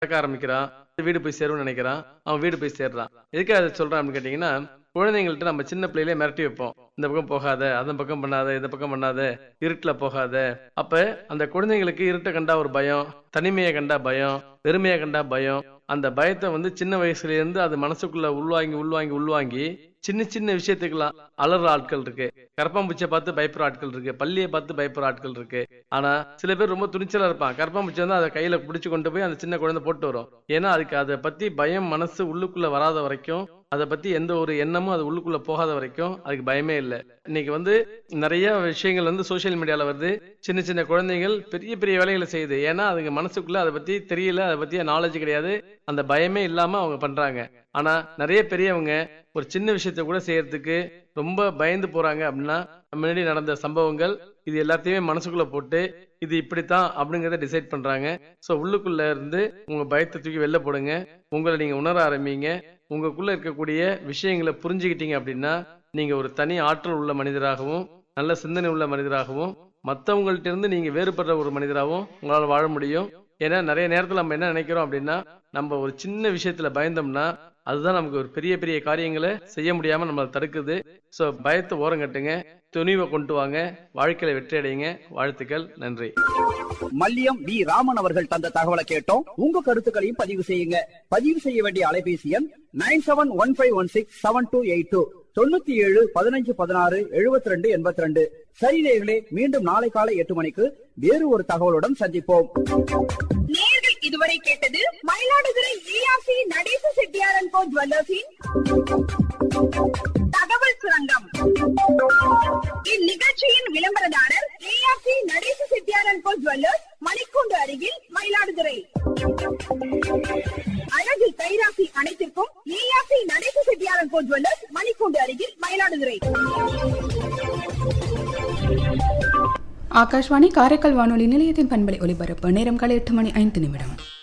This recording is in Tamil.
நடக்க ஆரம்பிக்கிறான் வீடு போய் சேரும்னு நினைக்கிறான் அவன் வீடு போய் சேர்றான் எதுக்கு அதை சொல்றான் அப்படின்னு கேட்டீங்கன்னா குழந்தைங்கள்ட்ட நம்ம சின்ன பிள்ளையிலே மிரட்டி வைப்போம் இந்த பக்கம் போகாத அந்த பக்கம் பண்ணாத இந்த பக்கம் பண்ணாத இருட்டுல போகாத அப்ப அந்த குழந்தைங்களுக்கு இருட்டை கண்டா ஒரு பயம் தனிமையை கண்டா பயம் வெறுமையை கண்டா பயம் அந்த பயத்தை வந்து சின்ன வயசுல இருந்து அது மனசுக்குள்ள உள்வாங்கி உள்வாங்கி உள்வாங்கி சின்ன சின்ன விஷயத்துக்கெல்லாம் அலற ஆட்கள் இருக்கு கரப்பாம்பூச்சியை பார்த்து பயப்படுற ஆட்கள் இருக்கு பள்ளியை பார்த்து பயப்படுற ஆட்கள் இருக்கு ஆனா சில பேர் ரொம்ப துணிச்சலா இருப்பான் கரப்பாம்பூச்சி வந்து அதை கையில பிடிச்சு கொண்டு போய் அந்த சின்ன குழந்தை போட்டு வரும் ஏன்னா அதுக்கு அதை பத்தி பயம் மனசு உள்ளுக்குள்ள வராத வரைக்கும் அதை பத்தி எந்த ஒரு எண்ணமும் அது உள்ளுக்குள்ள போகாத வரைக்கும் அதுக்கு பயமே இல்லை இன்னைக்கு வந்து நிறைய விஷயங்கள் வந்து சோஷியல் மீடியால வருது சின்ன சின்ன குழந்தைகள் பெரிய பெரிய வேலைகளை செய்யுது ஏன்னா அதுங்க மனசுக்குள்ள அதை பத்தி தெரியல அதை பத்தி நாலேஜ் கிடையாது அந்த பயமே இல்லாம அவங்க பண்றாங்க ஆனா நிறைய பெரியவங்க ஒரு சின்ன விஷயத்த கூட செய்யறதுக்கு ரொம்ப பயந்து போறாங்க அப்படின்னா முன்னாடி நடந்த சம்பவங்கள் இது எல்லாத்தையுமே மனசுக்குள்ள போட்டு இது இப்படித்தான் அப்படிங்கறத டிசைட் பண்றாங்க சோ உள்ளுக்குள்ள இருந்து உங்க பயத்தை தூக்கி வெளில போடுங்க உங்களை நீங்க உணர ஆரம்பிங்க உங்களுக்குள்ள இருக்கக்கூடிய விஷயங்களை புரிஞ்சுக்கிட்டீங்க அப்படின்னா நீங்க ஒரு தனி ஆற்றல் உள்ள மனிதராகவும் நல்ல சிந்தனை உள்ள மனிதராகவும் மற்றவங்கள்ட்ட இருந்து நீங்க வேறுபடுற ஒரு மனிதராகவும் உங்களால வாழ முடியும் ஏன்னா நிறைய நேரத்துல நம்ம என்ன நினைக்கிறோம் அப்படின்னா நம்ம ஒரு சின்ன விஷயத்துல பயந்தோம்னா அதுதான் நமக்கு ஒரு பெரிய பெரிய காரியங்களை செய்ய முடியாம நம்மளை தடுக்குது சோ பயத்தை ஓரங்கட்டுங்க துணிவை கொண்டு வாங்க வாழ்க்கையில வெற்றி அடையுங்க வாழ்த்துக்கள் நன்றி மல்லியம் வி ராமன் அவர்கள் தந்த தகவலை கேட்டோம் உங்க கருத்துக்களையும் பதிவு செய்யுங்க பதிவு செய்ய வேண்டிய அலைபேசி எண் nine seven one five one six seven two eight two தொண்ணூத்தி ஏழு பதினஞ்சு பதினாறு எழுபத்தி ரெண்டு எண்பத்தி ரெண்டு சரி நேயர்களே மீண்டும் நாளை காலை எட்டு மணிக்கு வேறு ஒரு தகவலுடன் சந்திப்போம் நேர்கள் இதுவரை கேட்டது மயிலாடுதுறை ஏஆர்சி நடேச செட்டியாரன் கோ ஜுவல்லர்ஸின் தகவல் சுரங்கம் இந்நிகழ்ச்சியின் விளம்பரதாரர் ஏஆர்சி நடேச செட்டியாரன் கோ ஜுவல்லர்ஸ் மணிக்கூண்டு அருகில் மயிலாடுதுறை அழகு கைராசி அனைத்திற்கும் ஏஆர்சி நடேச செட்டியாரன் கோ ஜுவல்லர்ஸ் மணிக்கூண்டு அருகில் மயிலாடுதுறை ஆகாஷ்வாணி காரைக்கால் வானொலி நிலையத்தின் பண்பலை ஒலிபரப்பு நேரம் காலை எட்டு மணி ஐந்து நிமிடம்